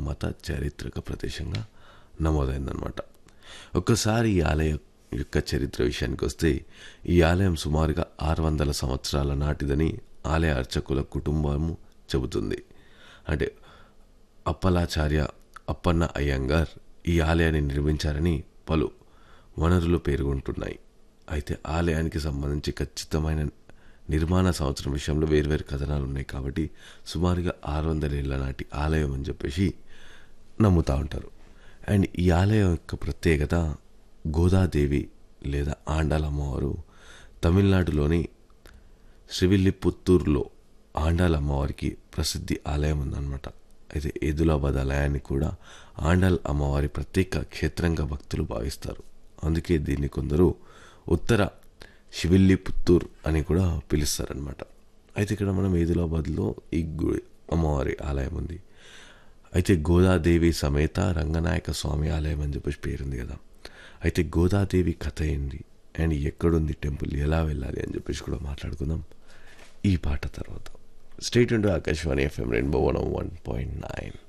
మత చారిత్రక ప్రదేశంగా నమోదైందనమాట ఒక్కసారి ఈ ఆలయం యొక్క చరిత్ర విషయానికి వస్తే ఈ ఆలయం సుమారుగా ఆరు వందల సంవత్సరాల నాటిదని ఆలయ అర్చకుల కుటుంబము చెబుతుంది అంటే అప్పలాచార్య అప్పన్న అయ్యంగార్ ఈ ఆలయాన్ని నిర్మించారని పలు వనరులు పేర్కొంటున్నాయి అయితే ఆలయానికి సంబంధించి ఖచ్చితమైన నిర్మాణ సంవత్సరం విషయంలో వేర్వేరు కథనాలు ఉన్నాయి కాబట్టి సుమారుగా ఆరు వందల ఏళ్ళ నాటి ఆలయం అని చెప్పేసి నమ్ముతూ ఉంటారు అండ్ ఈ ఆలయం యొక్క ప్రత్యేకత గోదాదేవి లేదా ఆండాల అమ్మవారు తమిళనాడులోని శ్రీవిల్లిపుత్తూరులో ఆండాల్ అమ్మవారికి ప్రసిద్ధి ఆలయం ఉందన్నమాట అయితే ఏదులాబాద్ ఆలయాన్ని కూడా ఆండాల్ అమ్మవారి ప్రత్యేక క్షేత్రంగా భక్తులు భావిస్తారు అందుకే దీన్ని కొందరు ఉత్తర శివిల్లిపుత్తూర్ అని కూడా పిలుస్తారనమాట అయితే ఇక్కడ మనం ఏదులాబాద్లో ఈ గుడి అమ్మవారి ఆలయం ఉంది అయితే గోదాదేవి సమేత రంగనాయక స్వామి ఆలయం అని చెప్పేసి పేరుంది కదా అయితే గోదాదేవి కథ ఏంది అండ్ ఎక్కడుంది టెంపుల్ ఎలా వెళ్ళాలి అని చెప్పేసి కూడా మాట్లాడుకుందాం ఈ పాట తర్వాత స్టేట్ ఉంటూ Akashvani FM rainbow one one point nine